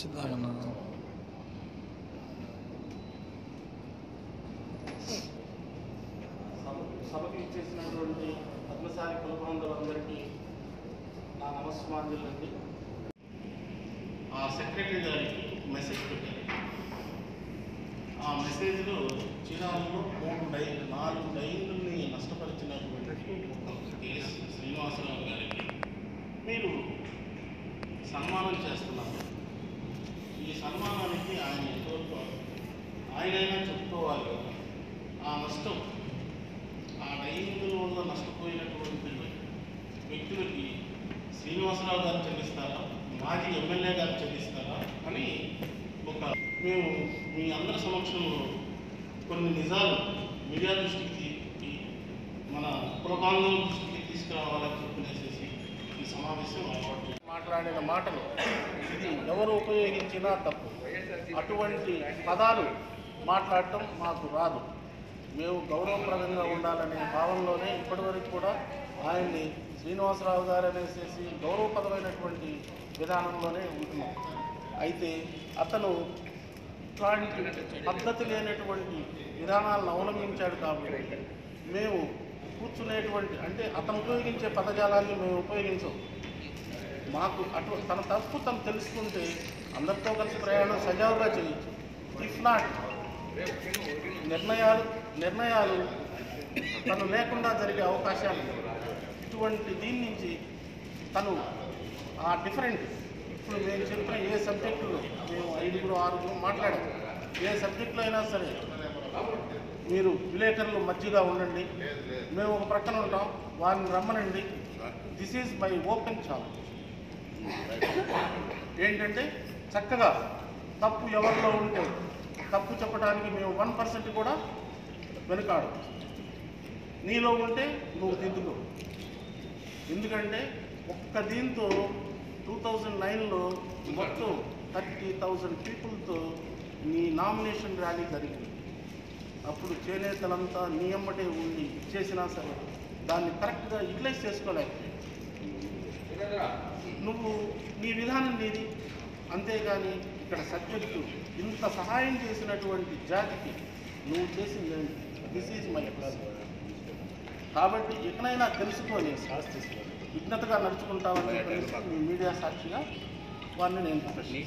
చిన్నగా సభ- సభకి ఇచ్చేసినటువంటి పద్మశాలి కులబంధువులందరికీ నా నమస్మాంజలండి ఆ సెక్రటరీ గారికి మెసేజ్ పెట్టారు ఆ మెసేజ్లో చీరాలలో మూడు డై నాలుగు డైన్లని నష్టపరిచినటువంటి కేఎస్ శ్రీనివాసరావు గారికి మీరు సన్మానం చేస్తున్నారు ఈ సన్మానానికి ఆయన ఎంతవరకు ఆయనైనా చెప్పుకోవాలి కదా ఆ నష్టం ఆ డైనింగ్ వల్ల నష్టపోయినటువంటి వ్యక్తులకి శ్రీనివాసరావు గారు చెల్లిస్తారా మాజీ ఎమ్మెల్యే గారు చెల్లిస్తారా అని ఒక మేము మీ అందరి సమక్షంలో కొన్ని నిజాలు మీడియా దృష్టికి ఈ- మన కులబాంధవుల దృష్టికి తీసుకురావాలని చెప్పినేసేసి ఈ సమావేశం ఏర్పాటు చేశాం. మాట్లాడిన మాటలు ఇది ఎవరు ఉపయోగించినా తప్పు అటువంటి పదాలు మాట్లాడటం మాకు రాదు మేము గౌరవప్రదంగా ఉండాలనే భావనలోనే ఇప్పటివరకు కూడా ఆయన్ని శ్రీనివాసరావు గారు అనేసి గౌరవప్రదమైనటువంటి విధానంలోనే ఉంటున్నాం అయితే అతను ఇట్లాంటి పద్ధతి లేనటువంటి విధానాలను అవలంబించాడు కాబట్టి మేము కూర్చునేటువంటి అంటే అతను ఉపయోగించే పదజాలాన్ని మేము ఉపయోగించం మాకు అటు తన తప్పు తను తెలుసుకుంటే అందరితో కలిసి ప్రయాణం సజావుగా చేయొచ్చు ఇఫ్ నాట్ నిర్ణయాలు నిర్ణయాలు తను లేకుండా జరిగే అవకాశాలు ఉన్నాయి. ఇటువంటి దీని నుంచి తను ఆ డిఫరెంట్ ఇప్పుడు మేము చెప్పిన ఏ సబ్జెక్టులో మేము ఐదుగురు ఆరుగురు మాట్లాడాము ఏ సబ్జెక్టులో అయినా సరే మీరు విలేకరులు మధ్యగా ఉండండి మేము ఒక ప్రక్కన ఉంటాం వారిని రమ్మనండి this is my open challenge ఏంటంటే చక్కగా తప్పు ఎవరిలో ఉంటే తప్పు చెప్పడానికి మేము వన్ పర్సెంట్ కూడా వెనుకాడు నీలో ఉంటే నువ్వు దిద్దుకో ఎందుకంటే ఒక్క దీంతో టూ థౌజండ్ నైన్లో మొత్తం థర్టీ థౌజండ్ పీపుల్తో నీ నామినేషన్ ర్యాలీ జరిగింది అప్పుడు చేనేతలంతా నీ ఎమ్మటే ఉండి చేసినా సరే దాన్ని కరెక్ట్గా యూటిలైజ్ చేసుకోలేకపోయావు నువ్వు నీ విధానం నీది అంతేగాని ఇక్కడ సబ్జెక్టు ఇంత సహాయం చేసినటువంటి జాతికి నువ్వు చేసింది దిస్ ఈజ్ మై ప్లస్ కాబట్టి ఎక్కడైనా తెలుసుకొని విఘ్నతగా నడుచుకుంటామని చెప్పేసి మీ మీడియా సాక్షిగా వారిని నేను ప్రశ్నిస్తున్నాను.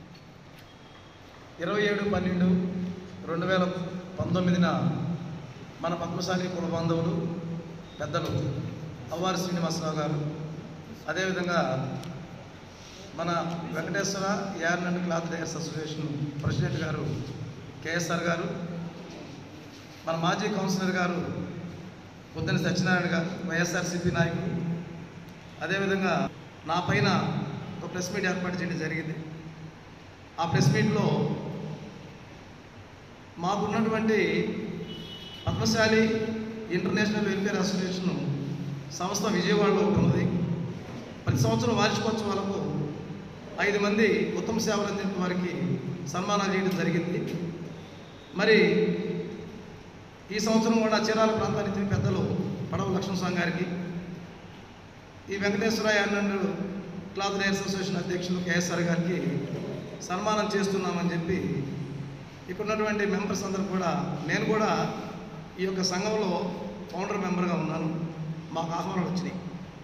ఇరవై ఏడు పన్నెండు రెండు వేల పంతొమ్మిదిన మన పద్మశాలి కుల బాంధవులు పెద్దలు అవ్వారి శ్రీనివాసరావు గారు అదేవిధంగా మన Venkateswara yarn and cloth dyers association president గారు కేఎస్ఆర్ గారు మన మాజీ కౌన్సిలర్ గారు బుద్ధని సత్యనారాయణ గారు వైఎస్ఆర్సీపీ నాయకులు అదేవిధంగా నా పైన ఒక ప్రెస్ మీట్ ఏర్పాటు చేయడం జరిగింది ఆ ప్రెస్ మీట్లో మాకున్నటువంటి పద్మశాలి ఇంటర్నేషనల్ వెల్ఫేర్ అసోసియేషన్ సంస్థ విజయవాడలో ఒకటి ఉన్నది ప్రతి సంవత్సరం వార్షికోత్సవాలకు ఐదు మంది ఉత్తమ సేవలు అందించిన వారికి సన్మానాలు చేయడం జరిగింది మరి ఈ సంవత్సరం కూడా చీరాల ప్రాంతానికి చెందిన పెద్దలు పడవ లక్ష్మణ స్వామి గారికి ఈ Venkateswara yarn and cloth dyers association అధ్యక్షులు కేఎస్ఆర్ గారికి సన్మానం చేస్తున్నామని చెప్పి ఇక్కడ ఉన్నటువంటి మెంబర్స్ అందరూ కూడా నేను కూడా ఈ యొక్క సంఘంలో ఫౌండర్ మెంబర్గా ఉన్నాను మాకు ఆహ్వానాలు వచ్చినాయి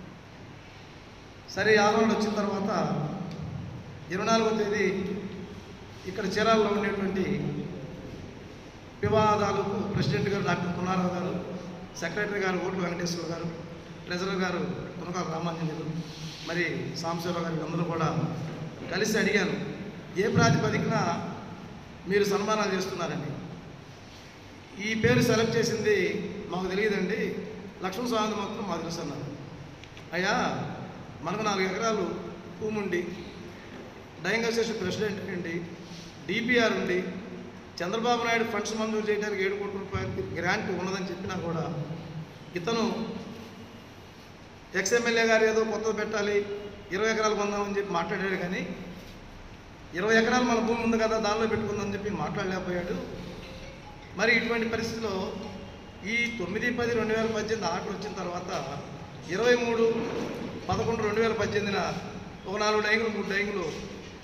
సరే ఈ ఆహ్వానాలు వచ్చిన తర్వాత ఇరవై నాలుగో తేదీ ఇక్కడ చీరాలలో ఉండేటువంటి వివాదాలకు ప్రెసిడెంట్ గారు డాక్టర్ పున్నారావు గారు సెక్రటరీ గారు ఓట్లు వెంకటేశ్వర గారు ట్రెజరర్ గారు పునకాల రామాంజనేయులు మరి సాంబశివరావు గారు అందరూ కూడా కలిసి అడిగాను ఏ ప్రాతిపదికన మీరు సన్మానాలు చేస్తున్నారండి ఈ పేరు సెలెక్ట్ చేసింది మాకు తెలియదండి లక్ష్మణ స్వామి మాత్రం మాకు తెలుసు అన్నారు అయ్యా మనకు నాలుగు ఎకరాలు భూమి ఉండి డైయింగ్ అసోసియేషన్ ప్రెసిడెంట్ అండి డిపిఆర్ ఉండి చంద్రబాబు నాయుడు ఫండ్స్ మంజూరు చేయడానికి ఏడు కోట్ల రూపాయలకి గ్రాంట్ ఉన్నదని చెప్పినా కూడా ఇతను ఎక్స్ఎమ్మెల్యే గారు ఏదో కొత్తది పెట్టాలి ఇరవై ఎకరాలు కొందామని చెప్పి మాట్లాడాడు కానీ ఇరవై ఎకరాలు మన భూమి ఉంది కదా దానిలో పెట్టుకుందామని చెప్పి మాట్లాడలేకపోయాడు మరి ఇటువంటి పరిస్థితిలో ఈ తొమ్మిది పది రెండు వేల పద్దెనిమిది ఆర్డర్ వచ్చిన తర్వాత ఇరవై మూడు పదకొండు రెండు వేల పద్దెనిమిదిన ఒక నాలుగు డైంగులు మూడు డైంగులు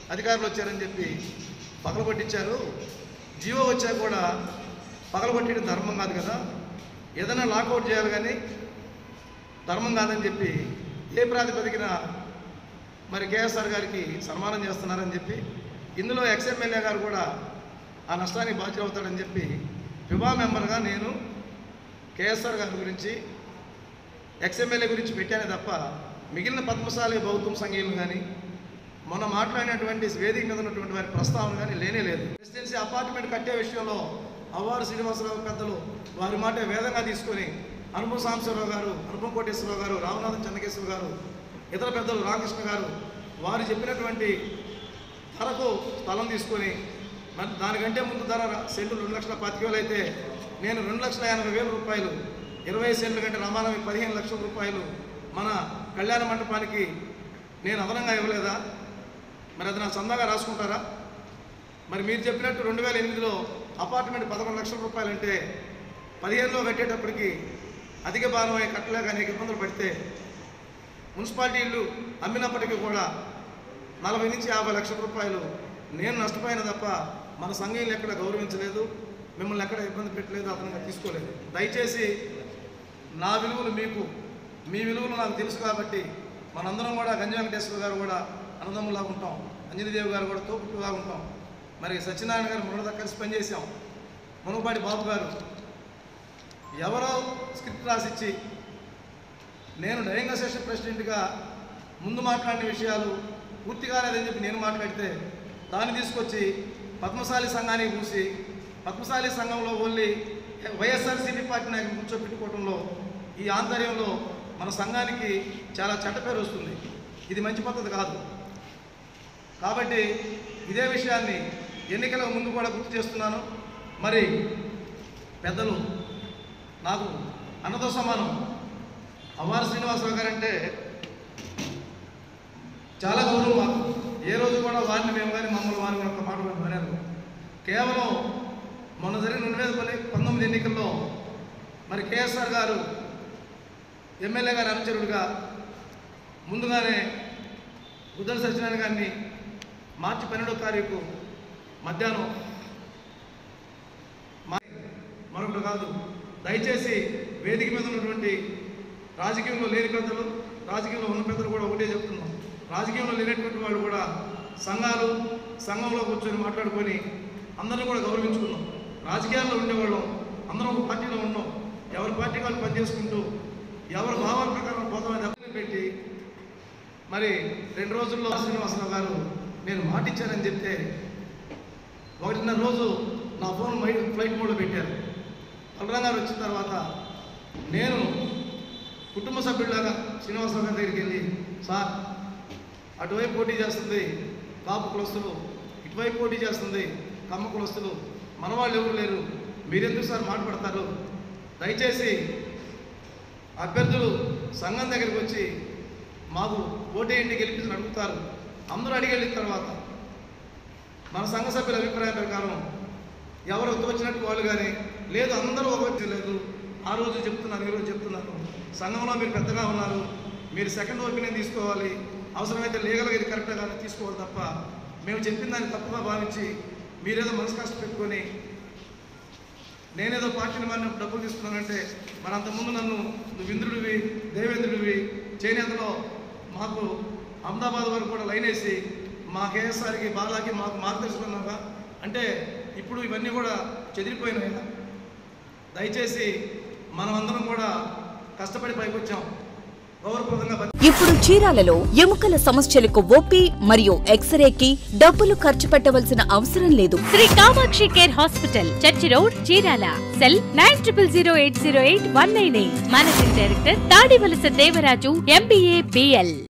అధికారులు వచ్చారని చెప్పి పగలగొట్టించారు జీవో వచ్చా కూడా పగలగొట్టడం ధర్మం కాదు కదా ఏదైనా లాకౌట్ చేయాలి కానీ ధర్మం కాదని చెప్పి ఏ ప్రాతిపదికన మరి కేఎస్ఆర్ గారికి సన్మానం చేస్తున్నారని చెప్పి ఇందులో ఎక్స్ఎమ్మెల్యే గారు కూడా ఆ నష్టానికి బాధ్యత అవుతాడని చెప్పి విభా మెంబర్గా నేను కేఎస్ఆర్ గారి గురించి ఎక్స్ఎమ్మెల్యే గురించి పెట్టానే తప్ప మిగిలిన పద్మశాలి బౌద్ధం సంఘీయులు కానీ మొన్న మాట్లాడినటువంటి వేదిక మీద ఉన్నటువంటి వారి ప్రస్తావన కానీ లేనే లేదు రెసిడెన్సీ అపార్ట్మెంట్ కట్టే విషయంలో అవ్వారు శ్రీనివాసరావు పెద్దలు వారి మాట వేదంగా తీసుకొని అనుపం సాంబశివరావు గారు అనుపం కోటేశ్వరరావు గారు రామనాథం చెన్నకేశ్వర గారు ఇతర పెద్దలు రామకృష్ణ గారు వారు చెప్పినటువంటి ధరకు స్థలం తీసుకొని మరి దానికంటే ముందు ధర సెంటు రెండు లక్షల పాతిక వేలు అయితే నేను రెండు లక్షల ఎనభై వేల రూపాయలు ఇరవై సెంట్ల కంటే రమానవి పదిహేను లక్షల రూపాయలు మన కళ్యాణ మండపానికి నేను అదనంగా ఇవ్వలేదా మరి అది నా సొంతంగా రాసుకుంటారా మరి మీరు చెప్పినట్టు రెండు వేల ఎనిమిదిలో అపార్ట్మెంట్ పదకొండు లక్షల రూపాయలు అంటే పదిహేనులో కట్టేటప్పటికి అధిక భారమై కట్టలేక అనేక ఇబ్బందులు పడితే మున్సిపాలిటీ ఇల్లు అమ్మినప్పటికీ కూడా నలభై నుంచి యాభై లక్షల రూపాయలు నేను నష్టపోయిన తప్ప మన సంఘీయులు ఎక్కడ గౌరవించలేదు మిమ్మల్ని ఎక్కడ ఇబ్బంది పెట్టలేదు అతను తీసుకోలేదు దయచేసి నా విలువలు మీకు మీ విలువలు నాకు తెలుసు కాబట్టి మనందరం కూడా గంజ వెంకటేశ్వర గారు కూడా అన్నదమ్ములా ఉంటాం అంజనీదేవి గారు కూడా తోపుట్టుగా ఉంటాం మరి సత్యనారాయణ గారు మొన్న కలిసి పనిచేసాం మునుగపాటి బాబు గారు ఎవరో స్క్రిప్ట్ రాసిచ్చి నేను డైయింగ్ అసోసియేషన్ ప్రెసిడెంట్గా ముందు మాట్లాడిన విషయాలు పూర్తి కాలేదని చెప్పి నేను మాట్లాడితే దాన్ని తీసుకొచ్చి పద్మశాలి సంఘానికి పూసి పద్మశాలి సంఘంలో ఓన్లీ వైఎస్ఆర్సీపీ పార్టీ నాయకులు కూర్చోపెట్టుకోవడంలో ఈ ఆంతర్యంలో మన సంఘానికి చాలా చెడ్డ పేరు వస్తుంది ఇది మంచి పద్ధతి కాదు కాబట్టి ఇదే విషయాన్ని ఎన్నికల ముందు కూడా గుర్తు చేస్తున్నాను మరి పెద్దలు నాకు అన్నతో సమానం అవ్వారు శ్రీనివాసరావు గారు అంటే చాలా గౌరవం మాకు ఏ రోజు కూడా వారిని మేము కానీ మమ్మల్ని వారిని కూడా ఒక మాట కూడా మారారు కేవలం మొన్న జరిగిన రెండు వేల పది పంతొమ్మిది ఎన్నికల్లో మరి కేఎస్ఆర్ గారు ఎమ్మెల్యే గారి అనుచరుడిగా ముందుగానే బుద్ధల సత్యనారాయణ గారిని మార్చి పన్నెండో తారీఖు మధ్యాహ్నం మా- మరొకటి కాదు దయచేసి వేదిక మీద ఉన్నటువంటి రాజకీయంలో లేని పెద్దలు రాజకీయంలో ఉన్న పెద్దలు కూడా ఒకటే చెప్తున్నాం రాజకీయంలో లేనటువంటి వాళ్ళు కూడా సంఘాలు సంఘంలో కూర్చొని మాట్లాడుకొని అందరిని కూడా గౌరవించుకున్నాం రాజకీయాల్లో ఉండేవాళ్ళం అందరం ఒక పార్టీలో ఉన్నాం ఎవరి పార్టీ వాళ్ళు పనిచేసుకుంటూ ఎవరి భావాల ప్రకారం పోతామని దెబ్బలు పెట్టి మరి రెండు రోజుల్లో శ్రీనివాసరావు గారు నేను మాట ఇచ్చానని చెప్తే ఒకటిన్నర రోజు నా ఫోన్ మై ఫ్లైట్ మోడ్లో పెట్టారు బలరాం గారు వచ్చిన తర్వాత నేను కుటుంబ సభ్యులాగా శ్రీనివాసరావు గారి దగ్గరికి వెళ్ళి సార్ అటువైపు పోటీ చేస్తుంది కాపు కులస్తులు ఇటువైపు పోటీ చేస్తుంది కమ్మ కులస్తులు మన వాళ్ళు ఎవరు లేరు మీరెందుకు సార్ మాట్లాడతారు దయచేసి అభ్యర్థులు సంఘం దగ్గరికి వచ్చి మాకు ఓటేయండి గెలిపించని అడుగుతారు అందరూ అడిగి వెళ్ళిన తర్వాత మన సంఘ సభ్యుల అభిప్రాయం ప్రకారం ఎవరు వచ్చినట్టు వాళ్ళు కానీ లేదు అందరూ ఒకటి లేదు ఆ రోజు చెప్తున్నారు ఈ రోజు చెప్తున్నారు సంఘంలో మీరు పెద్దగా ఉన్నారు మీరు సెకండ్ ఒపీనియన్ తీసుకోవాలి అవసరమైతే లీగల్గా ఇది కరెక్ట్గానే తీసుకోవాలి తప్ప మేము చెప్పిన దాన్ని తప్పుగా భావించి మీరేదో మనసు కష్టం పెట్టుకొని నేనేదో పార్టీని మరి డబ్బులు తీసుకున్నానంటే మరి అంతకుముందు నన్ను నువ్వు ఇంద్రుడివి దేవేంద్రుడివి చేనేతలో మాకు అహ్మదాబాద్ వరకు కూడా లైన్ వేసి మా కేఎస్ఆర్కి బాలాకి మాకు మార్గదర్శకున్నాగా అంటే ఇప్పుడు ఇవన్నీ కూడా చెదిరిపోయినాయి దయచేసి మనమందరం కూడా కష్టపడి పైకి వచ్చాం గౌరవప్రదంగా బతి- ఇప్పుడు చీరాలలో ఎముకల సమస్యలకు ఓపీ మరియు ఎక్స్రేకి డబ్బులు ఖర్చు పెట్టవలసిన అవసరం లేదు Sri Kamakshi care hospital church road Chirala cell nine triple zero eight zero eight one nine eight managing director Tadivalasa Devaraju MBA BL